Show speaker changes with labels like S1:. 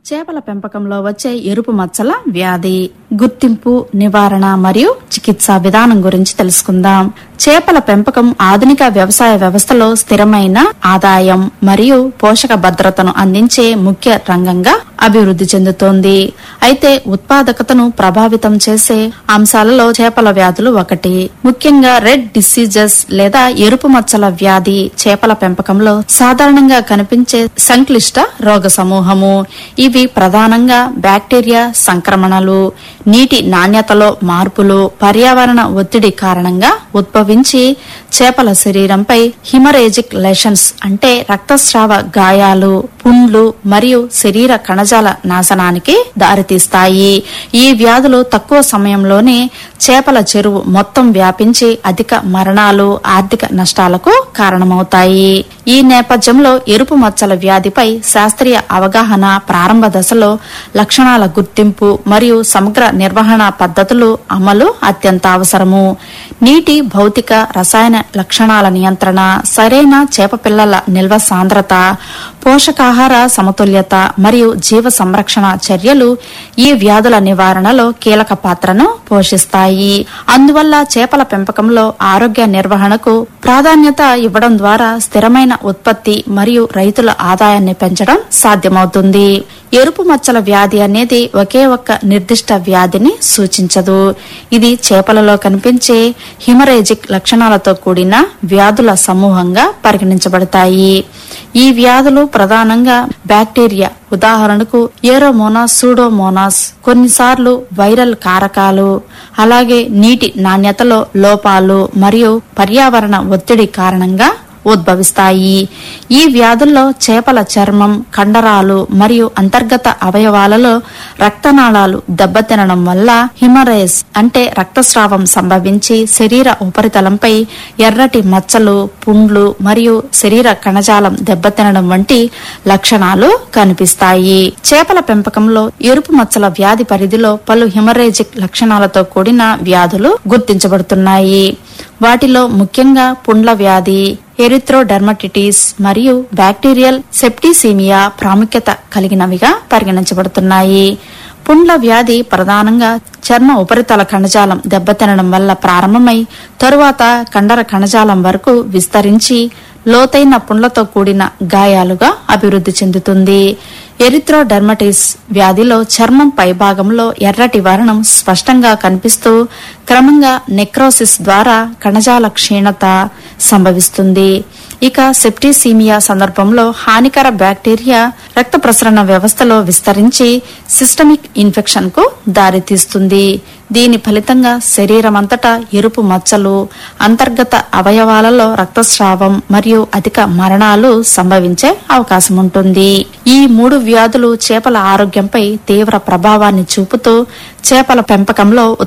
S1: చేపల పెంపకంలో వచ్చే ఎరుపు మచ్చల వ్యాధి గుర్తింపు నివారణ మరియు చికిత్సా విధానం గురించి తెలుసుకుందాం చేపల పెంపకం ఆధునిక వ్యవసాయ వ్యవస్థలో స్థిరమైన ఆదాయం మరియు పోషక భద్రతను అందించే ముఖ్య రంగంగా అభివృద్ధి చెందుతోంది అయితే ఉత్పాదకతను ప్రభావితం చేసే అంశాలలో చేపల వ్యాధులు ఒకటి ముఖ్యంగా రెడ్ డిసీజెస్ లేదా ఎరుపు మచ్చల వ్యాధి చేపల పెంపకంలో సాధారణంగా కనిపించే సంక్లిష్ట రోగ సమూహము ఇవి ప్రధానంగా బ్యాక్టీరియా సంక్రమణలు నీటి నాణ్యతలో మార్పులు పర్యావరణ ఒత్తిడి కారణంగా ఉద్భవించి చేపల శరీరంపై హిమరేజిక్ లెషన్స్ అంటే రక్తస్రావ గాయాలు పుండ్లు మరియు శరీర కణజాల నాశనానికి దారితీస్తాయి ఈ వ్యాధులు తక్కువ సమయంలోనే చేపల చెరువు మొత్తం వ్యాపించి అధిక మరణాలు ఆర్థిక నష్టాలకు కారణమవుతాయి ఈ నేపథ్యంలో ఎరుపు మచ్చల వ్యాధిపై శాస్త్రీయ అవగాహన ప్రారంభ దశలో లక్షణాల గుర్తింపు మరియు సమగ్ర నిర్వహణ పద్ధతులు అమలు అత్యంత అవసరము నీటి భౌతిక రసాయన లక్షణాల నియంత్రణ సరైన చేప పిల్లల నిల్వ సాంద్రత పోషకాహార సమతుల్యత మరియు జీవ సంరక్షణ చర్యలు ఈ వ్యాధుల నివారణలో కీలక పాత్రను పోషిస్తాయి అందువల్ల చేపల పెంపకంలో ఆరోగ్య నిర్వహణకు ప్రాధాన్యత ఇవ్వడం ద్వారా స్థిరమైన ఉత్పత్తి మరియు రైతుల ఆదాయాన్ని పెంచడం సాధ్యమవుతుంది ఎరుపు మచ్చల వ్యాధి అనేది ఒకే ఒక్క నిర్దిష్ట వ్యాధిని సూచించదు ఇది చేపలలో కనిపించే హిమరేజిక్ లక్షణాలతో కూడిన వ్యాధుల సమూహంగా పరిగణించబడతాయి ఈ వ్యాధులు ప్రధానంగా బ్యాక్టీరియా ఉదాహరణకు ఏరోమోనాస్ సూడోమోనాస్ కొన్నిసార్లు వైరల్ కారకాలు అలాగే నీటి నాణ్యతలో లోపాలు మరియు పర్యావరణ ఒత్తిడి కారణంగా ఉద్భవిస్తాయి ఈ వ్యాధుల్లో చేపల చర్మం కండరాలు మరియు అంతర్గత అవయవాలలో రక్తనాళాలు దెబ్బతినడం వల్ల హిమరేజ్ అంటే రక్తస్రావం సంభవించి శరీర ఉపరితలంపై ఎర్రటి మచ్చలు పుండ్లు మరియు శరీర కణజాలం దెబ్బతినడం వంటి లక్షణాలు కనిపిస్తాయి చేపల పెంపకంలో ఎరుపు మచ్చల వ్యాధి పరిధిలో పలు హిమరేజిక్ లక్షణాలతో కూడిన వ్యాధులు గుర్తించబడుతున్నాయి వాటిలో ముఖ్యంగా పుండ్ల వ్యాధి ఎరిథ్రోడర్మటిటిస్ మరియు బ్యాక్టీరియల్ సెప్టిసీమియా ప్రాముఖ్యత కలిగినవిగా పరిగణించబడుతున్నాయి పుండ్ల వ్యాధి ప్రధానంగా చర్మ ఉపరితల కణజాలం దెబ్బతినడం వల్ల ప్రారంభమై తరువాత కండర కణజాలం వరకు విస్తరించి లోతైన పుండ్లతో కూడిన గాయాలుగా అభివృద్ధి చెందుతుంది ఎరిథ్రోడర్మటిస్ వ్యాధిలో చర్మం పైభాగంలో ఎర్రటి వర్ణం స్పష్టంగా కనిపిస్తూ క్రమంగా నెక్రోసిస్ ద్వారా కణజాల క్షీణత సంభవిస్తుంది ఇక సెప్టిసీమియా సందర్భంలో హానికర బ్యాక్టీరియా రక్త ప్రసరణ వ్యవస్థలో విస్తరించి సిస్టమిక్ ఇన్ఫెక్షన్ కు దారితీస్తుంది దీని ఫలితంగా శరీరమంతటా ఎరుపు మచ్చలు అంతర్గత అవయవాలలో రక్తస్రావం మరియు అధిక మరణాలు సంభవించే అవకాశం ఉంటుంది ఈ మూడు వ్యాధులు చేపల ఆరోగ్యంపై తీవ్ర ప్రభావాన్ని చూపుతూ చేపల పెంపకంలో